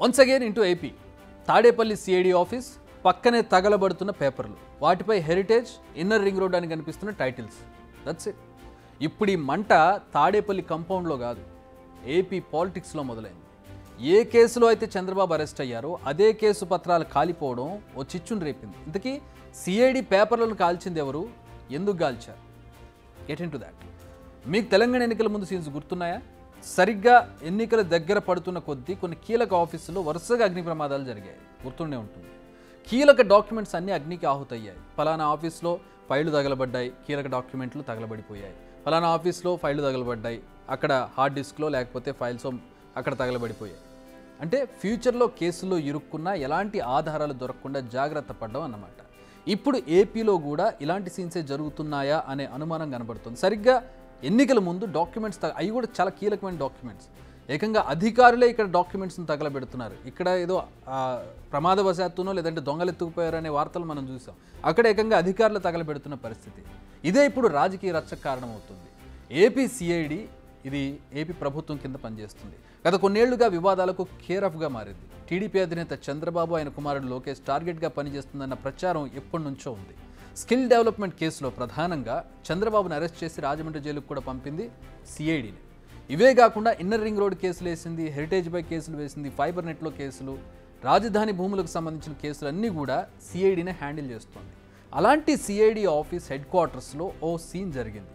once again into AP Tadepalli CID office పక్కనే తగలబడుతున్న పేపర్లు వాటిపై హెరిటేజ్ ఇన్నర్ రింగ్ రోడ్ అని కనిపిస్తున్న టైటిల్స్ దట్స్ ఇట్ ఇప్పుడు ఈ మంట తాడేపల్లి కంపౌండ్లో కాదు ఏపీ పాలిటిక్స్లో మొదలైంది ఏ కేసులో అయితే చంద్రబాబు అరెస్ట్ అయ్యారో అదే కేసు పత్రాలు కాలిపోవడం ఓ చిచ్చును రేపింది ఇంతకీ సిఐడి పేపర్లను కాల్చింది ఎవరు ఎందుకు కాల్చారు గెట్ ఇన్ టు దాట్ మీకు తెలంగాణ ఎన్నికల ముందు సీన్స్ గుర్తున్నాయా సరిగ్గా ఎన్నికల దగ్గర పడుతున్న కొద్దీ కొన్ని కీలక ఆఫీసుల్లో వరుసగా అగ్ని ప్రమాదాలు జరిగాయి గుర్తుండే ఉంటుంది కీలక డాక్యుమెంట్స్ అన్నీ అగ్నికి ఆహుతయ్యాయి ఫలానా ఆఫీస్లో ఫైళ్లు తగలబడ్డాయి కీలక డాక్యుమెంట్లు తగలబడిపోయాయి ఫలానా ఆఫీస్లో ఫైళ్లు తగలబడ్డాయి అక్కడ హార్డ్ డిస్క్లో లేకపోతే ఫైల్స్ అక్కడ తగలబడిపోయాయి అంటే ఫ్యూచర్లో కేసుల్లో ఇరుక్కున్నా ఎలాంటి ఆధారాలు దొరకకుండా జాగ్రత్త పడ్డం అన్నమాట ఇప్పుడు ఏపీలో కూడా ఇలాంటి సీన్సే జరుగుతున్నాయా అనే అనుమానం కనబడుతుంది సరిగ్గా ఎన్నికల ముందు డాక్యుమెంట్స్ తగ- అవి కూడా చాలా కీలకమైన డాక్యుమెంట్స్ ఏకంగా అధికారులే ఇక్కడ డాక్యుమెంట్స్ని తగలబెడుతున్నారు ఇక్కడ ఏదో ఆ, ప్రమాదవశాత్తునో లేదంటే దొంగలు ఎత్తుకుపోయారు అనే వార్తలు మనం చూసాం అక్కడ ఏకంగా అధికారులు తగలబెడుతున్న పరిస్థితి ఇదే ఇప్పుడు రాజకీయ రచ్చకు కారణమవుతుంది ఏపీ సిఐడి ఇది ఏపీ ప్రభుత్వం కింద పనిచేస్తుంది గత కొన్నేళ్లుగా వివాదాలకు కేరఫ్గా మారింది టీడీపీ అధినేత చంద్రబాబు ఆయన కుమారుడు లోకేష్ టార్గెట్గా పనిచేస్తుందన్న ప్రచారం ఎప్పటి నుంచో ఉంది స్కిల్ డెవలప్మెంట్ కేసులో ప్రధానంగా చంద్రబాబును అరెస్ట్ చేసి రాజమండ్రి జైలుకు కూడా పంపింది సిఐడిని ఇవే కాకుండా ఇన్నర్ రింగ్ రోడ్ కేసులు వేసింది హెరిటేజ్ బై కేసులు వేసింది ఫైబర్ నెట్లో కేసులు రాజధాని భూములకు సంబంధించిన కేసులు అన్నీ కూడా సిఐడినే హ్యాండిల్ చేస్తోంది అలాంటి సిఐడి ఆఫీస్ హెడ్ క్వార్టర్స్లో ఓ సీన్ జరిగింది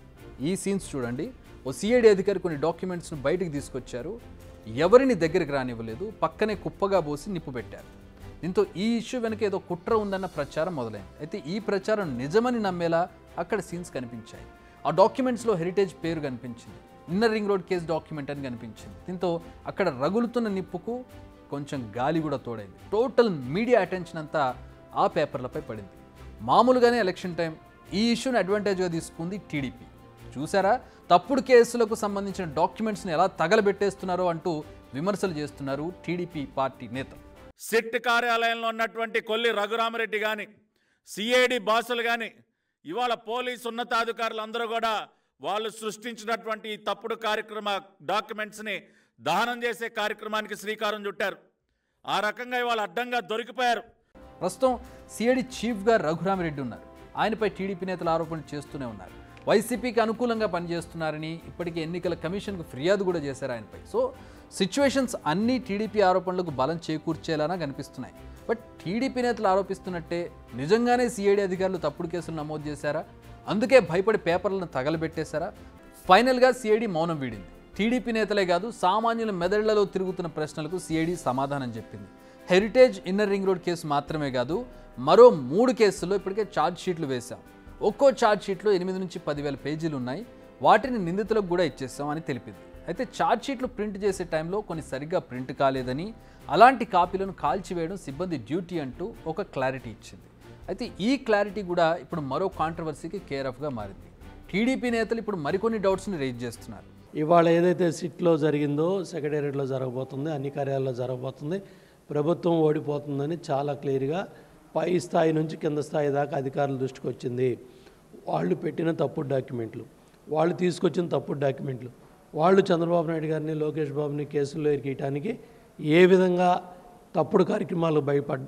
ఈ సీన్స్ చూడండి ఓ సిఐడి అధికారి కొన్ని డాక్యుమెంట్స్ను బయటికి తీసుకొచ్చారు ఎవరిని దగ్గరికి రానివ్వలేదు పక్కనే కుప్పగా పోసి నిప్పు పెట్టారు దీంతో ఈ ఇష్యూ వెనుక ఏదో కుట్ర ఉందన్న ప్రచారం మొదలైంది అయితే ఈ ప్రచారం నిజమని నమ్మేలా అక్కడ సీన్స్ కనిపించాయి ఆ డాక్యుమెంట్స్లో హెరిటేజ్ పేరు కనిపించింది inner ring road case document అని కనిపించింది దీంతో అక్కడ రగులుతున్న నిప్పుకు కొంచెం గాలి కూడా తోడైంది టోటల్ మీడియా అటెన్షన్ అంతా ఆ పేపర్లపై పడింది మామూలుగానే ఎలక్షన్ టైం ఈ ఇష్యూని అడ్వాంటేజ్గా తీసుకుంది టీడీపీ చూసారా తప్పుడు కేసులకు సంబంధించిన డాక్యుమెంట్స్ని ఎలా తగలబెట్టేస్తున్నారో అంటూ విమర్శలు చేస్తున్నారు టీడీపీ పార్టీ నేతలు సిట్ కార్యాలయంలో ఉన్నటువంటి కొల్లి రఘురామరెడ్డి కానీ సిఐడి బాసులు కానీ ఇవాళ పోలీస్ ఉన్నతాధికారులు అందరూ కూడా వాళ్ళు సృష్టించినటువంటి ఈ తప్పుడు కార్యక్రమ డాక్యుమెంట్స్ని దహనం చేసే కార్యక్రమానికి శ్రీకారం చుట్టారు ఆ రకంగా ఇవాళ అడ్డంగా దొరికిపోయారు ప్రస్తుతం సిఐడి చీఫ్గా రఘురామిరెడ్డి ఉన్నారు ఆయనపై టీడీపీ నేతలు ఆరోపణలు చేస్తూనే ఉన్నారు వైసీపీకి అనుకూలంగా పనిచేస్తున్నారని ఇప్పటికే ఎన్నికల కమిషన్కు ఫిర్యాదు కూడా చేశారు ఆయనపై సో సిచ్యువేషన్స్ అన్నీ టీడీపీ ఆరోపణలకు బలం చేకూర్చేలాగా కనిపిస్తున్నాయి బట్ టీడీపీ నేతలు ఆరోపిస్తున్నట్టే నిజంగానే సిఐడి అధికారులు తప్పుడు కేసులు నమోదు చేశారా అందుకే భయపడి పేపర్లను తగలబెట్టేశారా ఫైనల్గా సిఐడి మౌనం వీడింది టీడీపీ నేతలే కాదు సామాన్యుల మెదళ్లలో తిరుగుతున్న ప్రశ్నలకు సిఐడి సమాధానం చెప్పింది heritage inner ring road case మాత్రమే కాదు మరో మూడు కేసుల్లో ఇప్పటికే ఛార్జ్ షీట్లు వేశాం ఒక్కో ఛార్జ్ షీట్లో ఎనిమిది నుంచి పదివేల పేజీలు ఉన్నాయి వాటిని నిందితులకు కూడా ఇచ్చేస్తాం అని తెలిపింది అయితే ఛార్జ్ షీట్లు ప్రింట్ చేసే టైంలో కొన్ని సరిగ్గా ప్రింట్ కాలేదని అలాంటి కాపీలను కాల్చివేయడం సిబ్బంది డ్యూటీ అంటూ ఒక క్లారిటీ ఇచ్చింది అయితే ఈ క్లారిటీ కూడా ఇప్పుడు మరో కాంట్రవర్సీకి కేర్ ఆఫ్గా మారింది టీడీపీ నేతలు ఇప్పుడు మరికొన్ని డౌట్స్ని రేజ్ చేస్తున్నారు ఇవాళ ఏదైతే సిట్లో జరిగిందో సెక్రటేరియట్లో జరగబోతుంది అన్ని కార్యాలయాల్లో జరగబోతుంది ప్రభుత్వం ఓడిపోతుందని చాలా క్లియర్గా పై స్థాయి నుంచి కింద స్థాయి దాకా అధికారుల దృష్టికి వచ్చింది వాళ్ళు పెట్టిన తప్పుడు డాక్యుమెంట్లు వాళ్ళు తీసుకొచ్చిన తప్పుడు డాక్యుమెంట్లు వాళ్ళు చంద్రబాబు నాయుడు గారిని లోకేష్ బాబుని కేసుల్లో ఇరికియటానికి ఏ విధంగా తప్పుడు కార్యక్రమాలు భయపడ్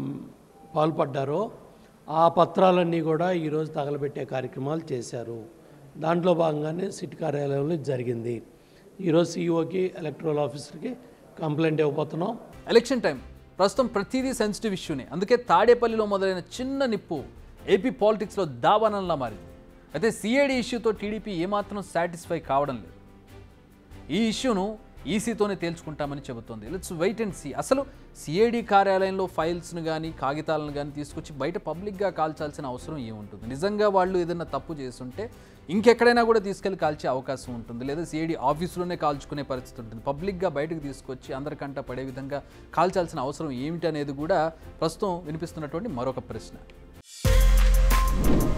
పాల్పడ్డారో ఆ పత్రాలన్నీ కూడా ఈరోజు తగలబెట్టే కార్యక్రమాలు చేశారు దాంట్లో భాగంగానే సిట్ కార్యాలయంలో ఇది జరిగింది ఈరోజు సీఈఓకి ఎలక్ట్రల్ ఆఫీసర్కి కంప్లైంట్ ఇవ్వబోతున్నాం ఎలక్షన్ టైం ప్రస్తుతం ప్రతిదీ సెన్సిటివ్ ఇష్యూనే అందుకే తాడేపల్లిలో మొదలైన చిన్న నిప్పు ఏపీ పాలిటిక్స్లో దావానంలా మారింది అయితే సిఐడి ఇష్యూతో టీడీపీ ఏమాత్రం సాటిస్ఫై కావడం లేదు ఈ ఇష్యూను ఈసీతోనే తేల్చుకుంటామని చెబుతోంది లెట్స్ వెయిట్ అండ్ సీ అసలు సిఐడి కార్యాలయంలో ఫైల్స్ను కానీ కాగితాలను కానీ తీసుకొచ్చి బయట పబ్లిక్గా కాల్చాల్సిన అవసరం ఏముంటుంది నిజంగా వాళ్ళు ఏదైనా తప్పు చేస్తుంటే ఇంకెక్కడైనా కూడా తీసుకెళ్లి కాల్చే అవకాశం ఉంటుంది లేదా సిఐడి ఆఫీసులోనే కాల్చుకునే పరిస్థితి ఉంటుంది పబ్లిక్గా బయటకు తీసుకొచ్చి అందరికంట పడే విధంగా కాల్చాల్సిన అవసరం ఏమిటి అనేది కూడా ప్రస్తుతం వినిపిస్తున్నటువంటి మరొక ప్రశ్న